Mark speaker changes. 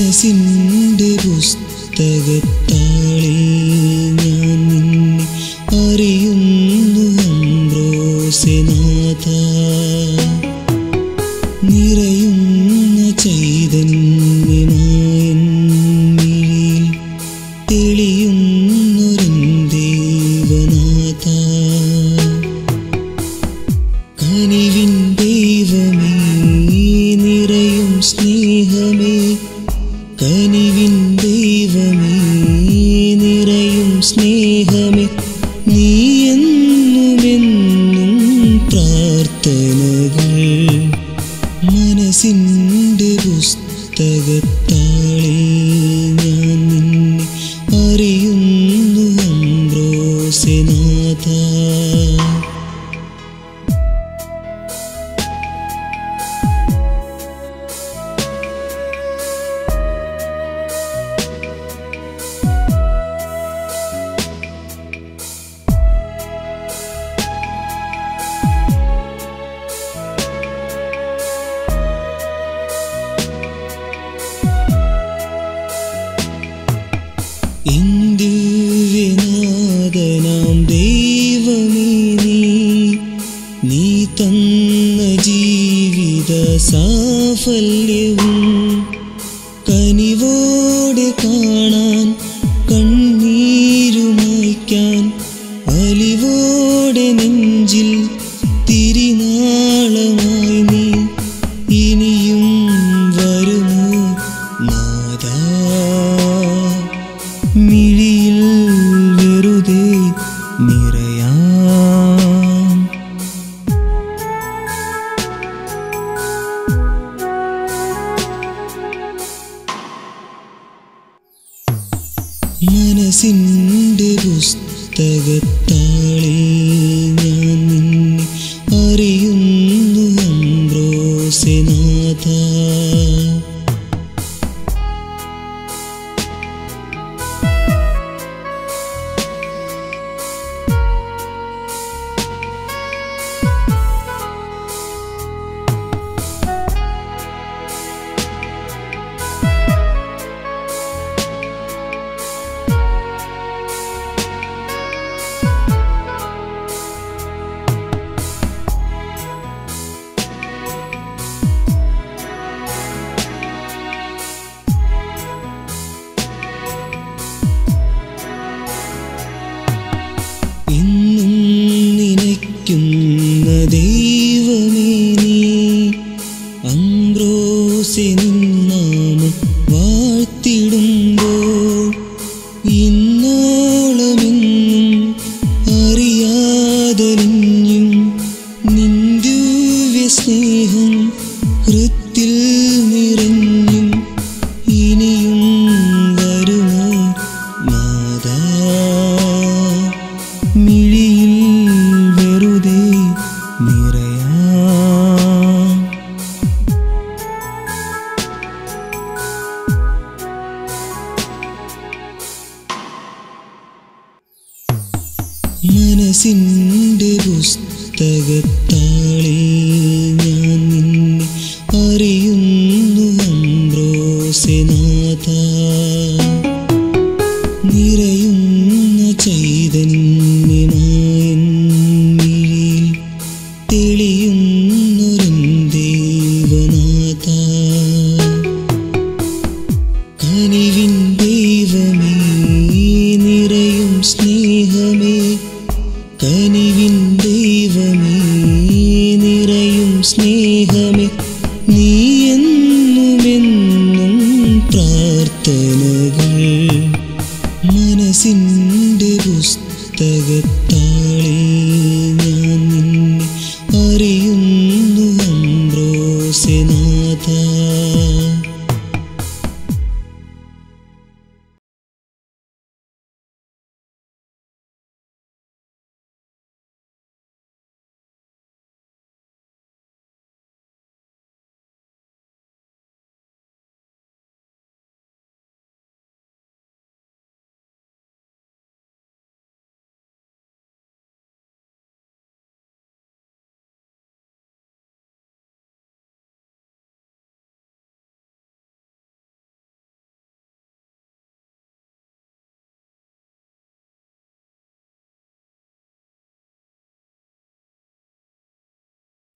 Speaker 1: മനസ്സിൻ്റെ പുസ്തകത്താളിൽ ഞാൻ നിന്നെ അറിയുന്നു അംബ്രോസനാഥ നിറയുന്ന ചൈതന്യമായൻ മിഴിയിൽ തെളിയുന്നൊരൻ ദേവനാഥ കനിവിൻ ദൈവമേ നിറയും സ്നേഹമേ കനിവിൻ ദൈവമേ നിറയും സ്നേഹമേ നീ എന്നുമെന്നും പ്രാർത്ഥനകൾ മനസ്സിൻ്റെ പുസ്തകത്താളിൽ ഞാൻ നിന്നെ അറിയുന്നു അംബ്രോസനാഥ ഇന്ദുവിനാദനാം ദൈവമേ നീ നീ തന്ന ജീവിത സാഫല്യവും കനിവോടെ കാണാൻ കണ്ണീരുമായ്ക്കാൻ അലിവോടെ നെഞ്ചിൽ തിരിനാളമായി നീ ഇനിയും വരുമോ നാദാ മിഴിയിൽ വെറുതെ നിറയാം മനസ്സിൻ്റെ പുസ്തകത്താളിൽ ഞാൻ നിന്നെ അറിയുന്നു അംബ്രോസനാഥ എന്നും നിനയ്ക്കുന്ന ദൈവമേ നീ അംബ്രോസെ നിന്നാമം വാഴ്ത്തിടുമ്പോൾ ഇന്നോളമെന്നും അറിയാതലിഞ്ഞും നിന്ദുവ്യ സ്നേഹം ഹൃത്തിൽ നിറഞ്ഞും ഇനിയും വരുമോ നാദാ മിഴിയിൽ വെറുതെ നിറയാം മനസ്സിൻ്റെ പുസ്തകത്താളിൽ ഞാൻ നിന്നെ അറിയുന്നു അംബ്രോസനാഥ നിറയുന്ന ചൈതന്യമായൻ മിഴിയിൽ തെളിയുന്നൊരൻ ദേവനാഥ കനിവിൻ ദൈവമേ നിറയും സ്നേഹമേ കനിവിൻ ദൈവമേ